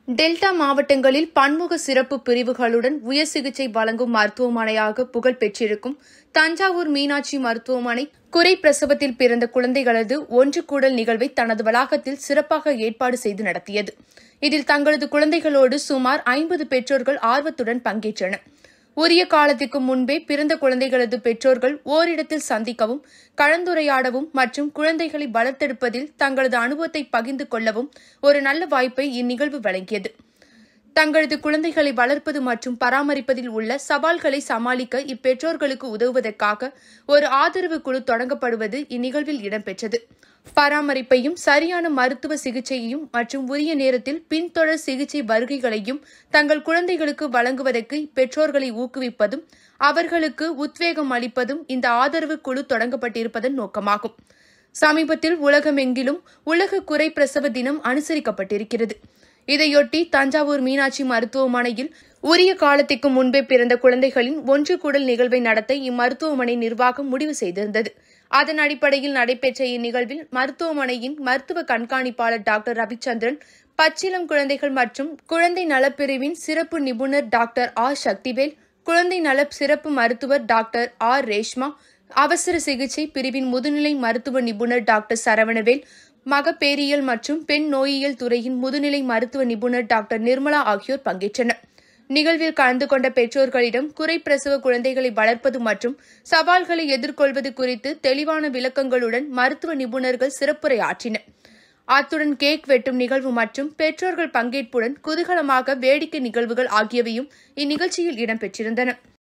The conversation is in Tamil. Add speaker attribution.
Speaker 1: டெல்டா மாவட்டங்களில் பன்முக சிறப்பு பிரிவுகளுடன் உயர் சிகிச்சை வழங்கும் மருத்துவமனையாக புகழ் பெற்றிருக்கும் தஞ்சாவூர் மீனாட்சி மருத்துவமனை குறை பிரசவத்தில் பிறந்த குழந்தைகளது ஒன்று கூடல் நிகழ்வை தனது வளாகத்தில் சிறப்பாக ஏற்பாடு செய்து நடத்தியது இதில் தங்களது குழந்தைகளோடு சுமார் ஐம்பது பெற்றோர்கள் ஆர்வத்துடன் பங்கேற்றனர் உரிய காலத்திற்கு முன்பே பிறந்த குழந்தைகளது பெற்றோர்கள் ஓரிடத்தில் சந்திக்கவும் கலந்துரையாடவும் மற்றும் குழந்தைகளை வளர்த்தெடுப்பதில் தங்களது அனுபவத்தை பகிர்ந்து கொள்ளவும் ஒரு நல்ல வாய்ப்பை இந்நிகழ்வு வழங்கியது தங்களது குழந்தைகளை வளர்ப்பது மற்றும் பராமரிப்பதில் உள்ள சவால்களை சமாளிக்க இப்பெற்றோர்களுக்கு உதவுவதற்காக ஒரு ஆதரவு குழு தொடங்கப்படுவது இந்நிகழ்வில் இடம்பெற்றது பராமரிப்பையும் சரியான மருத்துவ சிகிச்சையையும் மற்றும் உரிய நேரத்தில் பின்தொடர் சிகிச்சை வருகைகளையும் தங்கள் குழந்தைகளுக்கு வழங்குவதற்கு பெற்றோர்களை ஊக்குவிப்பதும் அவர்களுக்கு உத்வேகம் அளிப்பதும் இந்த ஆதரவு குழு தொடங்கப்பட்டிருப்பதன் நோக்கமாகும் சமீபத்தில் உலகமெங்கிலும் உலக குறை பிரசவ தினம் அனுசரிக்கப்பட்டிருக்கிறது இதையொட்டி தஞ்சாவூர் மீனாட்சி மருத்துவமனையில் உரிய காலத்திற்கு முன்பே பிறந்த குழந்தைகளின் ஒன்று கூடல் நிகழ்வை நடத்த இம்மருத்துவமனை நிர்வாகம் முடிவு செய்திருந்தது அதன் அடிப்படையில் நடைபெற்ற இந்நிகழ்வில் மருத்துவமனையின் மருத்துவ கண்காணிப்பாளர் டாக்டர் ரவிச்சந்திரன் பச்சிளம் குழந்தைகள் மற்றும் குழந்தை நலப்பிரிவின் சிறப்பு நிபுணர் டாக்டர் ஆர் சக்திவேல் குழந்தை நல சிறப்பு மருத்துவர் டாக்டர் ஆர் ரேஷ்மா அவசர சிகிச்சை பிரிவின் முதுநிலை மருத்துவ நிபுணர் டாக்டர் சரவணவேல் மகப்பேரியல் மற்றும் பெண் நோயியல் துறையின் முதுநிலை மருத்துவ நிபுணர் டாக்டர் நிர்மலா ஆகியோர் பங்கேற்றனர் நிகழ்வில் கலந்து கொண்ட பெற்றோர்களிடம் குறை பிரசவ குழந்தைகளை வளர்ப்பது மற்றும் சவால்களை எதிர்கொள்வது குறித்து தெளிவான விளக்கங்களுடன் மருத்துவ நிபுணர்கள் சிறப்புரை ஆற்றினர் அத்துடன் கேக் வெட்டும் நிகழ்வு மற்றும் பெற்றோர்கள் பங்கேற்புடன் குதூகலமாக வேடிக்கை நிகழ்வுகள் ஆகியவையும் இந்நிகழ்ச்சியில் இடம்பெற்றிருந்தன